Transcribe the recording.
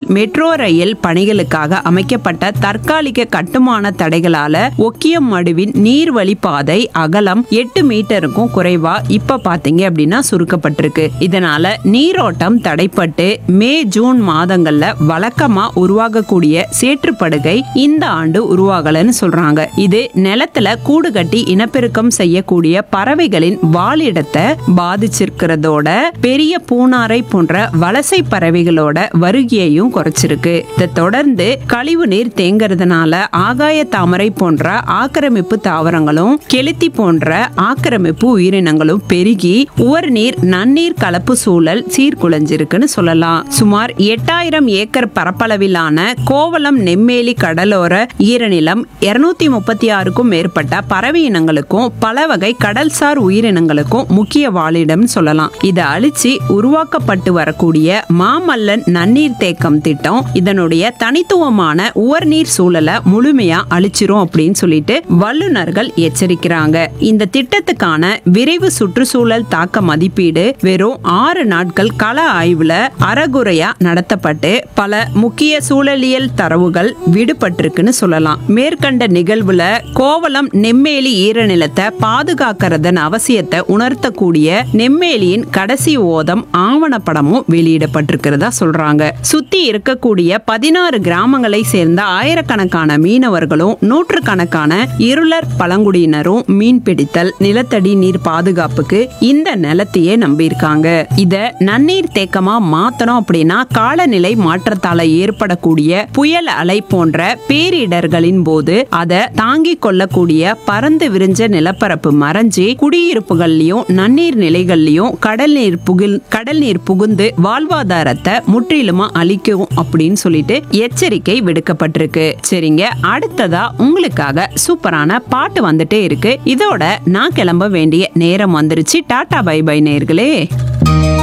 metro rail பணிகளுக்காக அமைக்கப்பட்ட தற்காலிக கட்டுமான தடைகளால ஒக்கியம் மடுவின் நீர்வழி பாதை அகலம் எட்டு மீட்டருக்கும் குறைவா இப்ப பாத்தீங்க அப்படின்னா சுருக்கப்பட்டிருக்கு இதனால நீரோட்டம் தடைப்பட்டு மே ஜூன் மாதங்கள்ல வழக்கமா உருவாகக்கூடிய சேற்றுப்படுகை இந்த ஆண்டு உருவாகலன்னு சொல்றாங்க இது நிலத்துல கூடு கட்டி இனப்பெருக்கம் செய்யக்கூடிய பறவைகளின் வாழிடத்தை பாதிச்சிருக்கிறதோட பெரிய பூனாரை போன்ற வலசை பறவைகளோட வருகையையும் குறைச்சிருக்கு இதை தொடர்ந்து கழிவு நீர் தேங்குறதுனால ஆகாய தாமரை போன்ற ஆக்கிரமிப்பு தாவரங்களும் கெளுத்தி போன்ற ஆக்கிரமிப்பு உயிரினங்களும் பெருகி உவர்நீர் நன்னீர் கலப்பு சூழல் சீர்குலைஞ்சிருக்குன்னு சொல்லலாம் சுமார் எட்டாயிரம் ஏக்கர் பரப்பளவிலான கோவளம் நெம்மேலி கடலோர ஈரநிலம் இருநூத்தி முப்பத்தி ஆறுக்கும் மேற்பட்ட பறவை இனங்களுக்கும் பல வகை கடல்சார் உயிரினங்களுக்கும் முக்கிய வாழிடம்னு சொல்லலாம் இதை அழிச்சு உருவாக்கப்பட்டு வரக்கூடிய மாமல்லன் நன்னீர் தேக்கம் திட்டம் இதனுடைய தனித்துவமான உவர்நீர் சூழலை முழுமையா அழிச்சிரும் அப்படின்னு சொல்லிட்டு வல்லுநர்கள் எச்சரிக்கிறாங்க இந்த திட்டத்துக்கான விரைவு சுற்றுச்சூழல் தாக்க மதிப்பீடு வெறும் ஆறு நாட்கள் கள ஆய்வுல அறகுறையா நடத்தப்பட்டு பல முக்கிய சூழலியல் தரவுகள் விடுபட்டிருக்குன்னு சொல்லலாம் மேற்கண்ட நிகழ்வுல கோவளம் நெம்மேலி ஈரநிலத்தை பாதுகாக்கிறதன் அவசியத்தை உணர்த்தக்கூடிய நெம்மேலியின் கடைசி ஓதம் ஆவணப்படமும் வெளியிடப்பட்டிருக்கிறதா சொல்றாங்க சுத்தி இருக்கக்கூடிய பதினாறு கிராமங்களை சேர்ந்த ஆயிரக்கணக்கான மீனவர்களும் நூற்றுக்கணக்கான இருளர் பழங்குடியினரும் மீன் பிடித்தல் நிலத்தடி நீர் பாதுகாப்புக்கு இந்த நிலத்தையே நம்பியிருக்காங்க இத நன்னீர் தேக்கமா மாத்தணும் அப்படின்னா காலநிலை மாற்றத்தால ஏற்படக்கூடிய புயல் அலை போன்ற பேரிடர்களின் போது அதை தாங்கிக் கொள்ளக்கூடிய பறந்து விரிஞ்ச நிலப்பரப்பு மறைஞ்சு குடியிருப்புகள்லயும் நன்னீர் நிலைகள்லயும் கடல் நீர் புகில் கடல் நீர் புகுந்து வாழ்வாதாரத்தை முற்றிலுமா அழிக்கும் அப்படின்னு சொல்லிட்டு எச்சரிக்கை விடுக்கப்பட்டிருக்கு சரிங்க அடுத்ததா உங்களுக்காக சூப்பரான பாட்டு வந்துட்டே இருக்கு இதோட நான் கிளம்ப வேண்டிய நேரம் வந்துருச்சு டாடா பை பை நேர்களே